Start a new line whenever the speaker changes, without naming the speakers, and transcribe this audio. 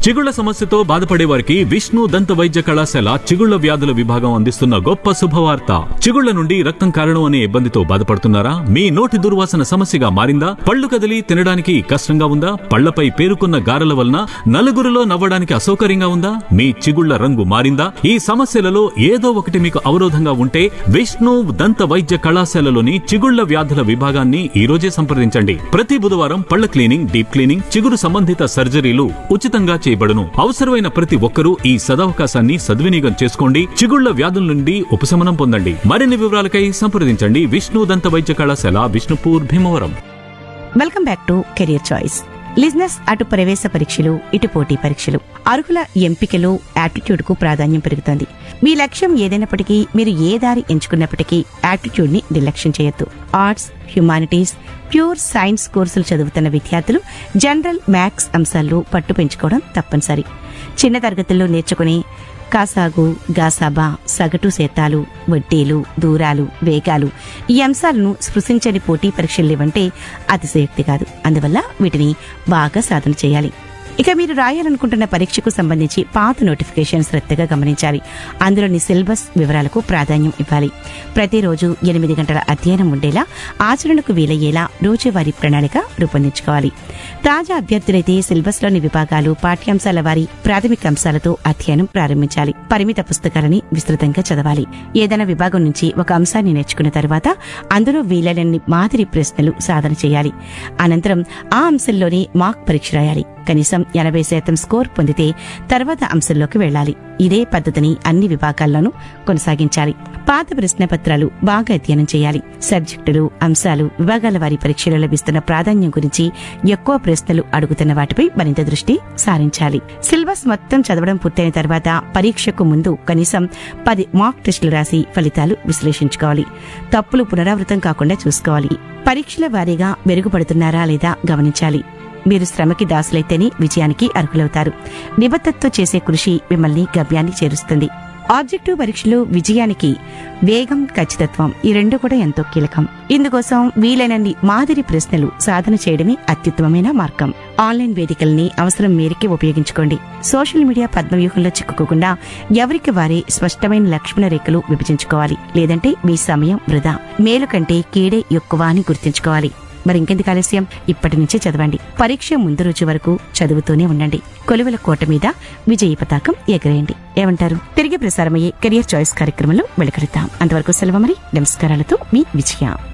చిగుళ్ల సమస్యతో బాధపడే వారికి విష్ణు దంత వైద్య కళాశాల చిగుళ్ల వ్యాధుల విభాగం అందిస్తున్న గొప్ప శుభవార్త చిగుళ్ల నుండి రక్తం కారణం అనే ఇబ్బందితో బాధపడుతున్నారా మీ నోటి దుర్వాసన సమస్యగా మారిందా పళ్ళు కదిలి తినడానికి కష్టంగా ఉందా పళ్లపై పేరుకున్న గారెల వలన నలుగురిలో నవ్వడానికి అసౌకర్యంగా ఉందా మీ చిగుళ్ల రంగు మారిందా ఈ సమస్యలలో ఏదో ఒకటి మీకు అవరోధంగా ఉంటే విష్ణు దంత వైద్య కళాశాలలోని చిగుళ్ల వ్యాధుల విభాగాన్ని ఈ రోజే సంప్రదించండి ప్రతి బుధవారం పళ్ల క్లీనింగ్ డీప్ క్లీనింగ్ చిగురు సంబంధిత సర్జరీలు ఉచితంగా చేయబడును అవసరమైన ప్రతి ఒక్కరూ ఈ సదవకాశాన్ని సద్వినియోగం చేసుకోండి చిగుళ్ల వ్యాధుల నుండి ఉపశమనం పొందండి మరిన్ని వివరాలకై సంప్రదించండి విష్ణు దంత వైద్య కళాశాల Vishnupur Bhimavaram
welcome back to career choice listeners అటు ప్రవేశ పరీక్షలు ఇటు పోటీ పరీక్షలు అర్హుల ఎంపికలో యాటిట్యూడ్ కు ప్రాధాన్యం పెరుగుతోంది మీ లక్ష్యం ఏదైనప్పటికీ మీరు ఏ దారి ఎంచుకున్నప్పటికీ యాటిట్యూడ్ ని నిర్లక్ష్యం చేయొద్దు ఆర్ట్స్ హ్యుమానిటీస్ ప్యూర్ సైన్స్ కోర్సులు చదువుతున్న విద్యార్థులు జనరల్ మ్యాథ్స్ అంశాల్లో పట్టు పెంచుకోవడం తప్పనిసరి చిన్న తరగతుల్లో నేర్చుకుని కాసాగు గాసాబా సగటు శాతాలు వడ్డీలు దూరాలు వేగాలు ఈ అంశాలను స్పృశించని పోటీ పరీక్షలు లేవంటే అతిశయోక్తి కాదు అందువల్ల వీటిని బాగా సాధన చేయాలి ఇక మీరు రాయాలనుకుంటున్న పరీక్షకు సంబంధించి పాత నోటిఫికేషన్ శ్రద్ధగా గమనించాలి అందులోని సిలబస్ వివరాలకు ప్రాధాన్యం ఇవ్వాలి ప్రతిరోజు ఎనిమిది గంటల అధ్యయనం ఉండేలా ఆచరణకు వీలయ్యేలా రోజువారీ ప్రణాళిక రూపొందించుకోవాలి తాజా అభ్యర్థులైతే సిలబస్లోని విభాగాలు పాఠ్యాంశాల వారి ప్రాథమిక అంశాలతో అధ్యయనం ప్రారంభించాలి పరిమిత పుస్తకాలని విస్తృతంగా చదవాలి ఏదైనా విభాగం నుంచి ఒక అంశాన్ని నేర్చుకున్న తర్వాత అందులో వీలైనన్ని మాదిరి ప్రశ్నలు సాధన చేయాలి అనంతరం ఆ అంశంలోని మార్క్ పరీక్ష రాయాలి కనీసం ఎనభై శాతం స్కోర్ పొందితే తర్వాత అంశంలోకి వెళ్ళాలి ఇదే పద్ధతిని అన్ని విభాగాల్లోనూ కొనసాగించాలి పాత ప్రశ్న పత్రాలు బాగా అధ్యయనం చేయాలి సబ్జెక్టులు అంశాలు విభాగాల వారి పరీక్షలో లభిస్తున్న ప్రాధాన్యం గురించి ఎక్కువ ప్రశ్నలు అడుగుతున్న వాటిపై మరింత దృష్టి సారించాలి సిలబస్ మొత్తం చదవడం పూర్తయిన తర్వాత పరీక్షకు ముందు కనీసం పది మాక్ టెస్టులు రాసి ఫలితాలు విశ్లేషించుకోవాలి తప్పులు పునరావృతం కాకుండా చూసుకోవాలి పరీక్షల వారీగా మెరుగుపడుతున్నారా లేదా గమనించాలి మీరు శ్రమకి దాసులైతేనే విజయానికి అర్హులవుతారు నిబద్ధతతో చేసే కృషి మిమ్మల్ని గమ్యాన్ని చేరుస్తుంది ఆబ్జెక్టివ్ పరీక్షలో విజయానికి వేగం ఖచ్చితత్వం ఈ రెండు కూడా ఎంతో కీలకం ఇందుకోసం వీలైనన్ని మాదిరి ప్రశ్నలు సాధన చేయడమే అత్యుత్తమమైన మార్గం ఆన్లైన్ వేదికల్ని అవసరం మేరకే ఉపయోగించుకోండి సోషల్ మీడియా పద్మవ్యూహంలో చిక్కుకోకుండా ఎవరికి వారే స్పష్టమైన లక్ష్మణ రేఖలు విభజించుకోవాలి లేదంటే మీ సమయం వృధా మేలు కంటే కీడే ఎక్కువ అని గుర్తుంచుకోవాలి మరి ఇంకెందుకు ఆలస్యం ఇప్పటి నుంచే చదవండి పరీక్ష ముందు రోజు వరకు చదువుతూనే ఉండండి కొలువుల కోట మీద విజయ పతాకం ఎగరేయండి ఏమంటారు తిరిగి ప్రసారమయ్యే కెరియర్ చాయిస్ కార్యక్రమంలో వెళకడతాం అంతవరకు సెలవు మరి నమస్కారాలతో మీ విజయ